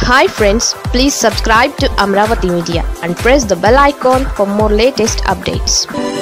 hi friends please subscribe to Amaravati media and press the bell icon for more latest updates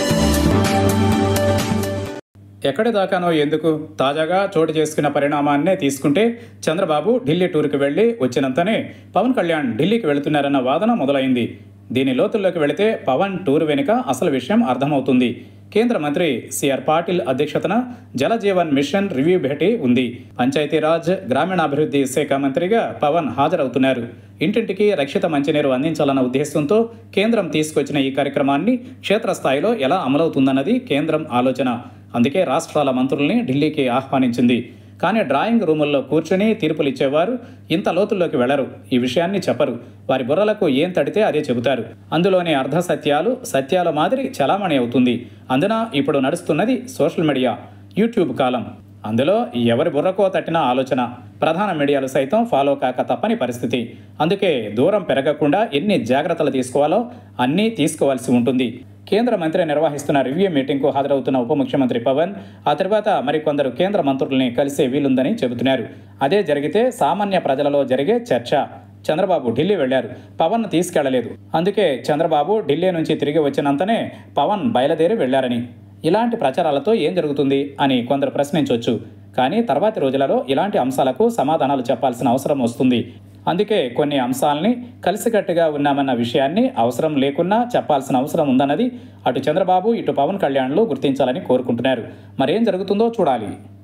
ఎక్కడి దాకానో ఎందుకు తాజాగా చోటు చేసుకున్న పరిణామాన్నే తీసుకుంటే చంద్రబాబు ఢిల్లీ టూర్కి వెళ్లి వచ్చినంతనే పవన్ కళ్యాణ్ ఢిల్లీకి వెళుతున్నారన్న వాదన మొదలైంది దీని లోతుల్లోకి వెళితే పవన్ టూర్ వెనుక అసలు విషయం అర్థమవుతుంది కేంద్ర మంత్రి సిఆర్ పాటిల్ అధ్యక్షతన జలజీవన్ మిషన్ రివ్యూ భేటీ ఉంది పంచాయతీరాజ్ గ్రామీణాభివృద్ధి శాఖ మంత్రిగా పవన్ హాజరవుతున్నారు ఇంటింటికి రక్షిత మంచినీరు అందించాలన్న ఉద్దేశంతో కేంద్రం తీసుకొచ్చిన ఈ కార్యక్రమాన్ని క్షేత్రస్థాయిలో ఎలా అమలవుతుందన్నది కేంద్రం ఆలోచన అందుకే రాష్ట్రాల మంత్రుల్ని ఢిల్లీకి ఆహ్వానించింది కానీ డ్రాయింగ్ రూముల్లో కూర్చుని తీర్పులు ఇచ్చేవారు ఇంత లోతుల్లోకి వెళ్లరు ఈ విషయాన్ని చెప్పరు వారి బుర్రలకు ఏం తడితే అదే చెబుతారు అందులోని అర్ధ సత్యాలు సత్యాల మాదిరి చలామణి అవుతుంది అందున ఇప్పుడు నడుస్తున్నది సోషల్ మీడియా యూట్యూబ్ కాలం అందులో ఎవరి బుర్రకో తట్టిన ఆలోచన ప్రధాన మీడియాలు సైతం ఫాలో కాక తప్పని పరిస్థితి అందుకే దూరం పెరగకుండా ఎన్ని జాగ్రత్తలు తీసుకోవాలో అన్నీ తీసుకోవాల్సి ఉంటుంది కేంద్ర మంత్రి నిర్వహిస్తున్న రివ్యూ మీటింగ్కు హాజరవుతున్న ఉప ముఖ్యమంత్రి పవన్ ఆ తర్వాత మరికొందరు కేంద్ర మంత్రుల్ని కలిసే వీలుందని చెబుతున్నారు అదే జరిగితే సామాన్య ప్రజలలో జరిగే చర్చ చంద్రబాబు ఢిల్లీ వెళ్లారు పవన్ తీసుకెళ్లలేదు అందుకే చంద్రబాబు ఢిల్లీ నుంచి తిరిగి వచ్చినంతనే పవన్ బయలుదేరి వెళ్లారని ఇలాంటి ప్రచారాలతో ఏం జరుగుతుంది అని కొందరు ప్రశ్నించవచ్చు కానీ తర్వాతి రోజులలో ఇలాంటి అంశాలకు సమాధానాలు చెప్పాల్సిన అవసరం వస్తుంది అందుకే కొన్ని అంశాలని కలిసికట్టుగా ఉన్నామన్న విషయాన్ని అవసరం లేకున్నా చెప్పాల్సిన అవసరం ఉందన్నది అటు చంద్రబాబు ఇటు పవన్ కళ్యాణ్లు గుర్తించాలని కోరుకుంటున్నారు మరేం జరుగుతుందో చూడాలి